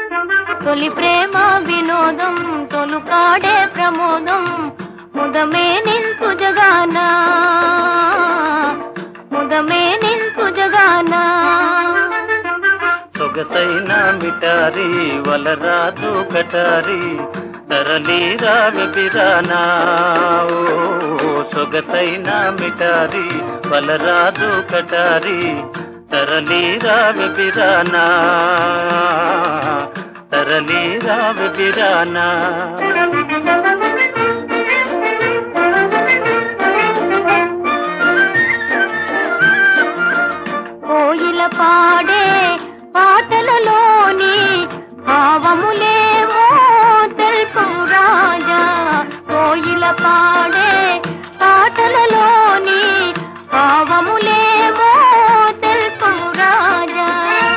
తొలి ప్రేమ వినోదం తొలుకాడే ప్రమోదం ముదమే నింతు జగాన ముదమే నింతు జగాన సొగసైన మిటారి వలరాజు కటారి తరలి రావి బిరానా ఓ సొగసైన మిటారి వలరాజు కటారి తరలి రావి బిరానా తరలి రావి బిరానా కోయిల పాడే పాటలలోని భావములేమో తెలుపు రాజా కోయిల పాడే పాటలలోని భావములేమో తెలుపు రాజా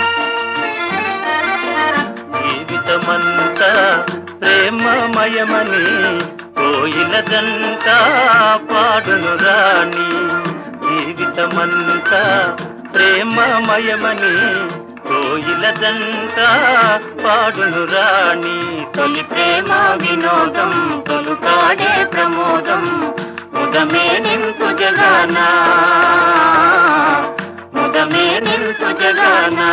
జీవితమంతా ప్రేమమయమని కోయిలదంతా పాడును రాణి జీవితమంతా ప్రేమమయమని కోయిలదంతా పాడును రాణి తొలి ప్రేమ వినోదం తొలుకాడే ప్రమోదం ముదమే నింపు జగానా ముదమే నింపు జగానా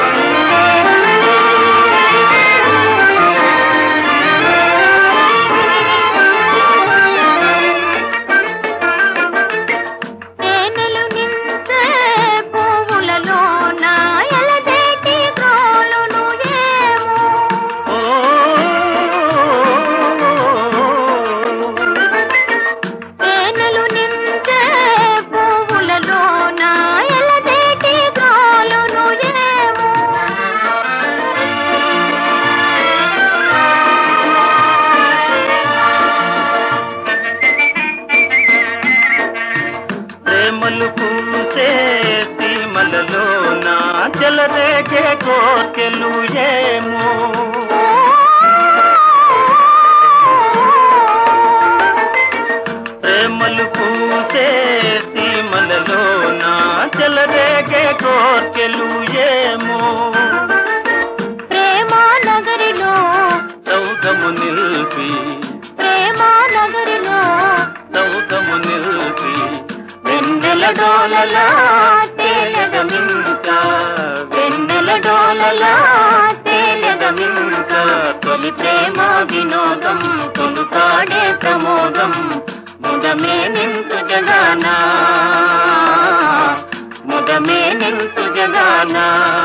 తేనెలు నింపే పువ్వులలోన ఎలదేటి గ్రోలును ఏమో ఓ తేనెలు నింపే పువ్వులలోన ఎలదేటి గ్రోలును ఏమో ప్రేమలు పూసే సీమలలో నా చెలరేగే కోర్కెలు ఏమో ప్రేమలు పూసే సీమలలో నా చెలరేగే కోర్కెలు ఏమో ప్రేమ నగరిలో సౌగము నిల్పి ప్రేమ నగరిలో సౌగము నిల్పి వెన్నెల డోలలా తేలగమింక వెన్నెల డోలలా తేలగమింక తొలి ప్రేమ వినోదం తొలుకాడే ప్రమోదం ముదమే నింతు జగానా ముదమే నింతు జగానా